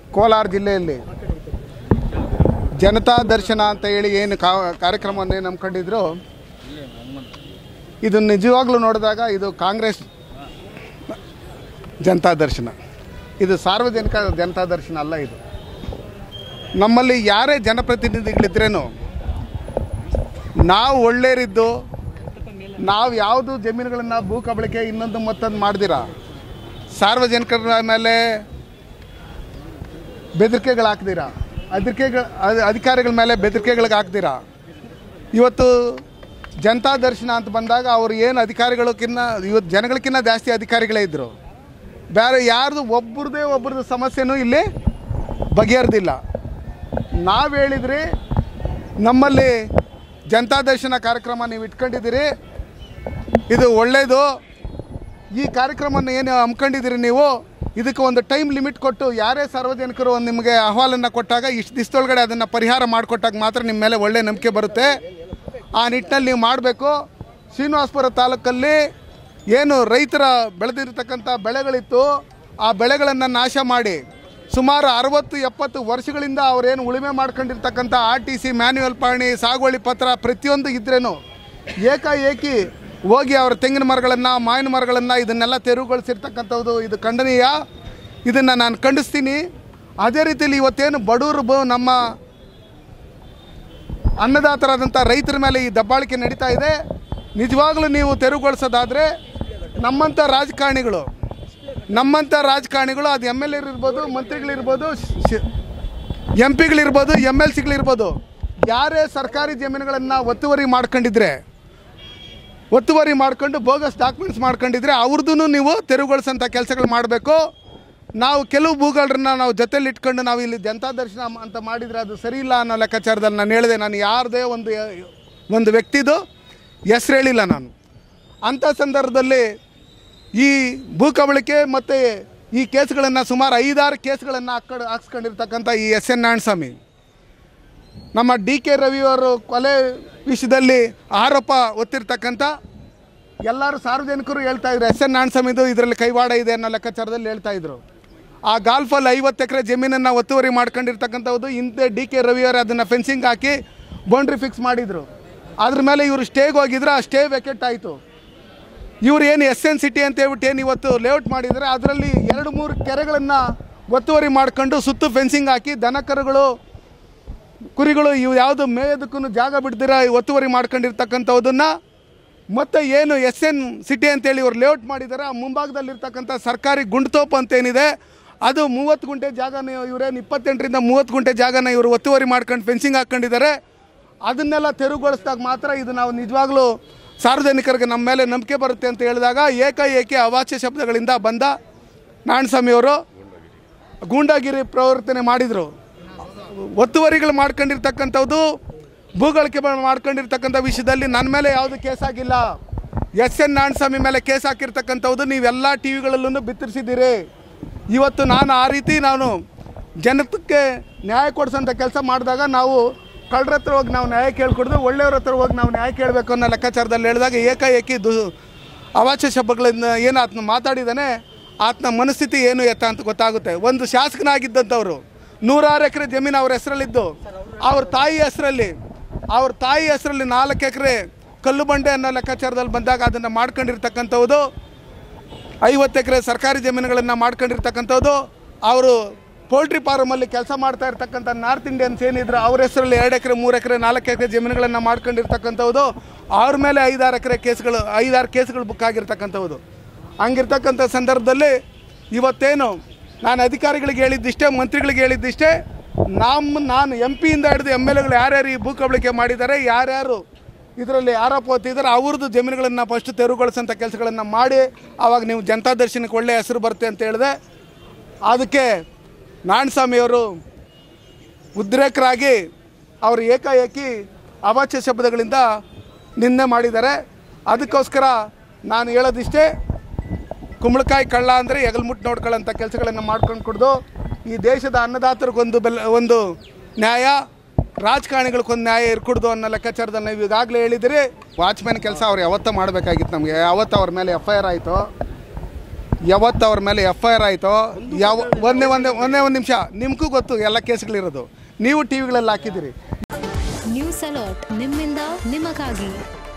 ಕೋಲಾರ ಜಿಲ್ಲೆಯಲ್ಲಿ ಜನತಾ ದರ್ಶನ ಅಂತ ಹೇಳಿ ಏನು ಕಾ ಕಾರ್ಯಕ್ರಮವನ್ನು ಏನು ಹಮ್ಮಿಕೊಂಡಿದ್ರು ಇದು ನಿಜವಾಗ್ಲೂ ನೋಡಿದಾಗ ಇದು ಕಾಂಗ್ರೆಸ್ ಜನತಾ ದರ್ಶನ ಇದು ಸಾರ್ವಜನಿಕ ಜನತಾ ದರ್ಶನ ಅಲ್ಲ ಇದು ನಮ್ಮಲ್ಲಿ ಯಾರೇ ಜನಪ್ರತಿನಿಧಿಗಳಿದ್ರೇನು ನಾವು ಒಳ್ಳೆಯರಿದ್ದು ನಾವು ಯಾವುದು ಜಮೀನುಗಳನ್ನು ಭೂ ಕಬಳಿಕೆ ಇನ್ನೊಂದು ಮತ್ತೊಂದು ಮಾಡ್ದಿರ ಸಾರ್ವಜನಿಕರ ಮೇಲೆ ಬೆದರಿಕೆಗಳು ಹಾಕ್ದಿರ ಅದರಿಕೆಗಳ ಅಧಿಕಾರಿಗಳ ಮೇಲೆ ಬೆದರಿಕೆಗಳಿಗೆ ಹಾಕ್ದಿರ ಇವತ್ತು ಜನತಾ ದರ್ಶನ ಅಂತ ಬಂದಾಗ ಅವ್ರು ಏನು ಅಧಿಕಾರಿಗಳಕ್ಕಿನ್ನ ಇವತ್ತು ಜನಗಳಕ್ಕಿಂತ ಜಾಸ್ತಿ ಅಧಿಕಾರಿಗಳೇ ಇದ್ದರು ಬೇರೆ ಯಾರ್ದು ಒಬ್ರದ್ದೇ ಒಬ್ರದ್ದು ಸಮಸ್ಯೆನೂ ಇಲ್ಲಿ ಬಗೆಹರಿದಿಲ್ಲ ನಾವು ಹೇಳಿದ್ರಿ ನಮ್ಮಲ್ಲಿ ಜನತಾ ದರ್ಶನ ಕಾರ್ಯಕ್ರಮ ನೀವು ಇಟ್ಕೊಂಡಿದ್ದೀರಿ ಇದು ಒಳ್ಳೆಯದು ಈ ಕಾರ್ಯಕ್ರಮವನ್ನು ಏನು ಹಮ್ಮಿಕೊಂಡಿದ್ದೀರಿ ನೀವು ಇದಕ್ಕೆ ಒಂದು ಟೈಮ್ ಲಿಮಿಟ್ ಕೊಟ್ಟು ಯಾರೇ ಸಾರ್ವಜನಿಕರು ಒಂದು ನಿಮಗೆ ಅಹವಾಲನ್ನು ಕೊಟ್ಟಾಗ ಇಷ್ಟು ದಿವಸದೊಳಗಡೆ ಅದನ್ನು ಪರಿಹಾರ ಮಾಡಿಕೊಟ್ಟಾಗ ಮಾತ್ರ ನಿಮ್ಮ ಮೇಲೆ ಒಳ್ಳೆ ನಂಬಿಕೆ ಬರುತ್ತೆ ಆ ನಿಟ್ಟಿನಲ್ಲಿ ನೀವು ಮಾಡಬೇಕು ಶ್ರೀನಿವಾಸಪುರ ತಾಲೂಕಲ್ಲಿ ಏನು ರೈತರ ಬೆಳೆದಿರ್ತಕ್ಕಂಥ ಬೆಳೆಗಳಿತ್ತು ಆ ಬೆಳೆಗಳನ್ನು ನಾಶ ಮಾಡಿ ಸುಮಾರು ಅರವತ್ತು ಎಪ್ಪತ್ತು ವರ್ಷಗಳಿಂದ ಅವರೇನು ಉಳುಮೆ ಮಾಡ್ಕೊಂಡಿರ್ತಕ್ಕಂಥ ಆರ್ ಟಿ ಸಿ ಮ್ಯಾನ್ಯುವಲ್ ಪಾಣಿ ಸಾಗುವಳಿ ಪತ್ರ ಪ್ರತಿಯೊಂದು ಇದ್ರೇನು ಏಕಾಏಕಿ ಹೋಗಿ ಅವರ ತೆಂಗಿನ ಮರಗಳನ್ನು ಮಾವಿನ ಮರಗಳನ್ನು ಇದನ್ನೆಲ್ಲ ತೆರವುಗೊಳಿಸಿರ್ತಕ್ಕಂಥದ್ದು ಇದು ಖಂಡನೀಯ ಇದನ್ನು ನಾನು ಖಂಡಿಸ್ತೀನಿ ಅದೇ ರೀತಿಯಲ್ಲಿ ಇವತ್ತೇನು ಬಡವರು ಬ ನಮ್ಮ ಅನ್ನದಾತರಾದಂಥ ರೈತರ ಮೇಲೆ ಈ ದಬ್ಬಾಳಿಕೆ ನಡೀತಾ ಇದೆ ನಿಜವಾಗ್ಲೂ ನೀವು ತೆರವುಗೊಳಿಸೋದಾದರೆ ನಮ್ಮಂಥ ರಾಜಕಾರಣಿಗಳು ನಮ್ಮಂಥ ರಾಜಕಾರಣಿಗಳು ಅದು ಎಮ್ ಎಲ್ ಇರ್ಬೋದು ಮಂತ್ರಿಗಳಿರ್ಬೋದು ಎಂ ಪಿಗಳಿರ್ಬೋದು ಎಮ್ ಎಲ್ ಸಿಗಳಿರ್ಬೋದು ಯಾರೇ ಸರ್ಕಾರಿ ಜಮೀನುಗಳನ್ನು ಒತ್ತುವರಿ ಮಾಡ್ಕೊಂಡಿದ್ರೆ ಒತ್ತುವರಿ ಮಾಡ್ಕೊಂಡು ಬೋಗಸ್ ಡಾಕ್ಯುಮೆಂಟ್ಸ್ ಮಾಡ್ಕೊಂಡಿದ್ರೆ ಅವ್ರದ್ದು ನೀವು ತೆರವುಗೊಳಿಸೋಂಥ ಕೆಲಸಗಳು ಮಾಡಬೇಕು ನಾವು ಕೆಲವು ಭೂಗಳನ್ನ ನಾವು ಜೊತೆಲಿ ಇಟ್ಕೊಂಡು ನಾವು ಇಲ್ಲಿ ಜನತಾ ದರ್ಶನ ಅಂತ ಮಾಡಿದರೆ ಅದು ಸರಿ ಇಲ್ಲ ಅನ್ನೋ ಲೆಕ್ಕಾಚಾರದಲ್ಲಿ ನಾನು ಹೇಳಿದೆ ನಾನು ಯಾರದೇ ಒಂದು ಒಂದು ವ್ಯಕ್ತಿದು ಹೆಸ್ರು ಹೇಳಿಲ್ಲ ನಾನು ಅಂಥ ಸಂದರ್ಭದಲ್ಲಿ ಈ ಭೂ ಕಬಳಿಕೆ ಮತ್ತು ಈ ಕೇಸ್ಗಳನ್ನು ಸುಮಾರು ಐದಾರು ಕೇಸ್ಗಳನ್ನು ಹಾಕ್ಕೊಂಡು ಹಾಕ್ಸ್ಕೊಂಡಿರ್ತಕ್ಕಂಥ ಈ ಎಸ್ ಎನ್ ನಾರಾಯಣಸ್ವಾಮಿ ನಮ್ಮ ಡಿ ಕೆ ರವಿಯವರು ಕೊಲೆ ವಿಷಯದಲ್ಲಿ ಆರೋಪ ಹೊತ್ತಿರ್ತಕ್ಕಂಥ ಎಲ್ಲರೂ ಸಾರ್ವಜನಿಕರು ಹೇಳ್ತಾ ಇದ್ರು ಎಸ್ ಎನ್ ನಾರಾಯಣಸ್ವಾಮಿದು ಇದರಲ್ಲಿ ಕೈವಾಡ ಇದೆ ಅನ್ನೋ ಲೆಕ್ಕಾಚಾರದಲ್ಲಿ ಹೇಳ್ತಾ ಇದ್ರು ಆ ಗಾಲ್ಫಲ್ಲಿ ಐವತ್ತು ಎಕರೆ ಜಮೀನನ್ನು ಒತ್ತುವರಿ ಮಾಡ್ಕೊಂಡಿರ್ತಕ್ಕಂಥದ್ದು ಹಿಂದೆ ಡಿ ಕೆ ರವಿಯವರು ಅದನ್ನು ಫೆನ್ಸಿಂಗ್ ಹಾಕಿ ಬೌಂಡ್ರಿ ಫಿಕ್ಸ್ ಮಾಡಿದರು ಅದ್ರ ಮೇಲೆ ಇವರು ಸ್ಟೇಗೆ ಹೋಗಿದ್ರು ಆ ಸ್ಟೇ ವೆಕೆಟ್ ಆಯಿತು ಇವ್ರು ಏನು ಎಸ್ ಎನ್ ಸಿಟಿ ಅಂತ ಹೇಳ್ಬಿಟ್ಟು ಏನು ಇವತ್ತು ಲೇಔಟ್ ಮಾಡಿದರೆ ಅದರಲ್ಲಿ ಎರಡು ಮೂರು ಕೆರೆಗಳನ್ನು ಒತ್ತುವರಿ ಮಾಡ್ಕೊಂಡು ಸುತ್ತು ಫೆನ್ಸಿಂಗ್ ಹಾಕಿ ದನ ಕರುಗಳು ಕುರಿಗಳು ಇವು ಯಾವುದು ಮೇಯೋದಕ್ಕೂ ಜಾಗ ಬಿಡ್ದಿರ ಒತ್ತುವರಿ ಮಾಡ್ಕೊಂಡಿರ್ತಕ್ಕಂಥದ್ದನ್ನು ಮತ್ತು ಏನು ಎಸ್ ಎನ್ ಸಿಟಿ ಅಂತೇಳಿ ಇವ್ರು ಲೇಔಟ್ ಮಾಡಿದ್ದಾರೆ ಆ ಮುಂಭಾಗದಲ್ಲಿರ್ತಕ್ಕಂಥ ಸರ್ಕಾರಿ ಗುಂಡ್ತೋಪ್ ಅಂತೇನಿದೆ ಅದು ಮೂವತ್ತು ಗುಂಟೆ ಜಾಗನ ಇವರೇನು ಇಪ್ಪತ್ತೆಂಟರಿಂದ ಮೂವತ್ತು ಗುಂಟೆ ಜಾಗನ ಇವರು ಒತ್ತುವರಿ ಮಾಡ್ಕೊಂಡು ಫೆನ್ಸಿಂಗ್ ಹಾಕ್ಕೊಂಡಿದ್ದಾರೆ ಅದನ್ನೆಲ್ಲ ತೆರವುಗೊಳಿಸಿದಾಗ ಮಾತ್ರ ಇದು ನಾವು ನಿಜವಾಗ್ಲೂ ಸಾರ್ವಜನಿಕರಿಗೆ ನಮ್ಮ ಮೇಲೆ ನಂಬಿಕೆ ಬರುತ್ತೆ ಅಂತ ಹೇಳಿದಾಗ ಏಕಾಏಕಿ ಅವಾಚ್ಯ ಶಬ್ದಗಳಿಂದ ಬಂದ ನಾರಾಯಣಸ್ವಾಮಿಯವರು ಗೂಂಡಾಗಿರಿ ಪ್ರವರ್ತನೆ ಮಾಡಿದರು ಒತ್ತುವರಿಗಳು ಮಾಡ್ಕೊಂಡಿರ್ತಕ್ಕಂಥದ್ದು ಭೂಗಳಿಕೆ ಮಾಡ್ಕೊಂಡಿರ್ತಕ್ಕಂಥ ವಿಷಯದಲ್ಲಿ ನನ್ನ ಮೇಲೆ ಯಾವುದು ಕೇಸ್ ಆಗಿಲ್ಲ ಎಸ್ ಎನ್ ನಾರಾಯಣಸ್ವಾಮಿ ಮೇಲೆ ಕೇಸ್ ಹಾಕಿರ್ತಕ್ಕಂಥದ್ದು ನೀವೆಲ್ಲ ಟಿ ವಿಗಳಲ್ಲೂ ಬಿತ್ತರಿಸಿದ್ದೀರಿ ಇವತ್ತು ನಾನು ಆ ರೀತಿ ನಾನು ಜನಕ್ಕೆ ನ್ಯಾಯ ಕೊಡಿಸೋಂಥ ಕೆಲಸ ಮಾಡಿದಾಗ ನಾವು ಕಳ್ಳರ ಹತ್ರ ಹೋಗಿ ನಾವು ನ್ಯಾಯ ಕೇಳ್ಕೊಡ್ದು ಒಳ್ಳೆಯವ್ರ ಹತ್ರ ಹೋಗಿ ನಾವು ನ್ಯಾಯ ಕೇಳಬೇಕು ಅನ್ನೋ ಲೆಕ್ಕಾಚಾರದಲ್ಲಿ ಹೇಳಿದಾಗ ಏಕಾಏಕಿ ದು ಅವಾಚ್ಯ ಶಬ್ದಗಳಿಂದ ಏನು ಆತನ ಮಾತಾಡಿದ್ದಾನೆ ಆತನ ಮನಸ್ಥಿತಿ ಏನು ಎತ್ತ ಅಂತ ಗೊತ್ತಾಗುತ್ತೆ ಒಂದು ಶಾಸಕನಾಗಿದ್ದಂಥವ್ರು ನೂರಾರು ಎಕರೆ ಜಮೀನು ಅವ್ರ ಹೆಸರಲ್ಲಿದ್ದು ಅವ್ರ ತಾಯಿ ಹೆಸರಲ್ಲಿ ಅವ್ರ ತಾಯಿ ಹೆಸರಲ್ಲಿ ನಾಲ್ಕು ಎಕರೆ ಕಲ್ಲು ಬಂಡೆ ಅನ್ನೋ ಲೆಕ್ಕಾಚಾರದಲ್ಲಿ ಬಂದಾಗ ಅದನ್ನು ಮಾಡ್ಕೊಂಡಿರ್ತಕ್ಕಂಥದ್ದು ಐವತ್ತು ಎಕರೆ ಸರ್ಕಾರಿ ಜಮೀನುಗಳನ್ನು ಮಾಡ್ಕೊಂಡಿರ್ತಕ್ಕಂಥದ್ದು ಅವರು ಪೋಲ್ಟ್ರಿ ಫಾರ್ಮಲ್ಲಿ ಕೆಲಸ ಮಾಡ್ತಾ ಇರ್ತಕ್ಕಂಥ ನಾರ್ತ್ ಇಂಡಿಯನ್ಸ್ ಏನಿದ್ರು ಅವ್ರ ಹೆಸರಲ್ಲಿ ಎರಡು ಎಕರೆ ಮೂರು ಎಕರೆ ನಾಲ್ಕು ಎಕರೆ ಜಮೀನುಗಳನ್ನು ಮಾಡ್ಕೊಂಡಿರ್ತಕ್ಕಂಥದ್ದು ಅವ್ರ ಮೇಲೆ ಐದಾರು ಎಕರೆ ಕೇಸ್ಗಳು ಐದಾರು ಕೇಸ್ಗಳು ಬುಕ್ ಆಗಿರ್ತಕ್ಕಂಥದ್ದು ಹಂಗಿರ್ತಕ್ಕಂಥ ಸಂದರ್ಭದಲ್ಲಿ ಇವತ್ತೇನು ನಾನು ಅಧಿಕಾರಿಗಳಿಗೆ ಹೇಳಿದ್ದಿಷ್ಟೇ ಮಂತ್ರಿಗಳಿಗೆ ಹೇಳಿದ್ದಿಷ್ಟೇ ನಮ್ಮ ನಾನು ಎಂ ಪಿಯಿಂದ ಹಿಡಿದು ಎಮ್ ಎಲ್ ಎಗಳು ಯಾರ್ಯಾರು ಈ ಭೂ ಕಬಳಿಕೆ ಮಾಡಿದ್ದಾರೆ ಯಾರ್ಯಾರು ಇದರಲ್ಲಿ ಆರೋಪ ಹೊತ್ತಿದ್ದಾರೆ ಅವ್ರದ್ದು ಜಮೀನುಗಳನ್ನು ಫಸ್ಟ್ ತೆರವುಗೊಳಿಸೋಂಥ ಕೆಲಸಗಳನ್ನು ಮಾಡಿ ಆವಾಗ ನೀವು ಜನತಾ ದರ್ಶನಕ್ಕೆ ಒಳ್ಳೆಯ ಹೆಸರು ಬರುತ್ತೆ ಅಂತ ಹೇಳಿದೆ ಅದಕ್ಕೆ ನಾರಾಯಣಸ್ವಾಮಿಯವರು ಉದ್ರೇಕರಾಗಿ ಅವರು ಏಕಾಏಕಿ ಅವಾಚ್ಯ ಶಬ್ದಗಳಿಂದ ನಿಂದೆ ಮಾಡಿದ್ದಾರೆ ಅದಕ್ಕೋಸ್ಕರ ನಾನು ಹೇಳೋದಿಷ್ಟೇ ಕುಂಬಳಕಾಯಿ ಕಳ್ಳ ಅಂದರೆ ಎಗಲ್ಮುಟ್ಟು ನೋಡ್ಕೊಳ್ಳೋಂಥ ಕೆಲಸಗಳನ್ನು ಮಾಡ್ಕೊಂಡು ಕುಡ್ದು ಈ ದೇಶದ ಅನ್ನದಾತರಿಗೊಂದು ಬೆಲ್ಲ ಒಂದು ನ್ಯಾಯ ರಾಜಕಾರಣಿಗಳಿಗೊಂದು ನ್ಯಾಯ ಇರ್ಕೂಡ್ದು ಅನ್ನೋ ಲೆಕ್ಕಾಚಾರದಲ್ಲಿ ನೀವು ಈಗಾಗಲೇ ಹೇಳಿದಿರಿ ವಾಚ್ಮ್ಯಾನ್ ಕೆಲಸ ಅವ್ರು ಯಾವತ್ತೂ ಮಾಡಬೇಕಾಗಿತ್ತು ನಮಗೆ ಯಾವತ್ತು ಅವ್ರ ಮೇಲೆ ಎಫ್ ಐ ಆರ್ ಆಯಿತು ಯಾವತ್ತು ಅವ್ರ ಮೇಲೆ ಎಫ್ ಐ ಆರ್ ಆಯಿತೋ ಯಾವ ಒಂದೇ ಒಂದೇ ಒಂದೇ ಒಂದು ನಿಮಿಷ ನಿಮಗೂ ಗೊತ್ತು ಎಲ್ಲ ಕೇಸ್ಗಳಿರೋದು ನೀವು ಟಿ ವಿಗಳಲ್ಲಿ ಹಾಕಿದ್ದೀರಿ ನ್ಯೂಸ್ ಅಲರ್ಟ್ ನಿಮ್ಮಿಂದ ನಿಮಗಾಗಿ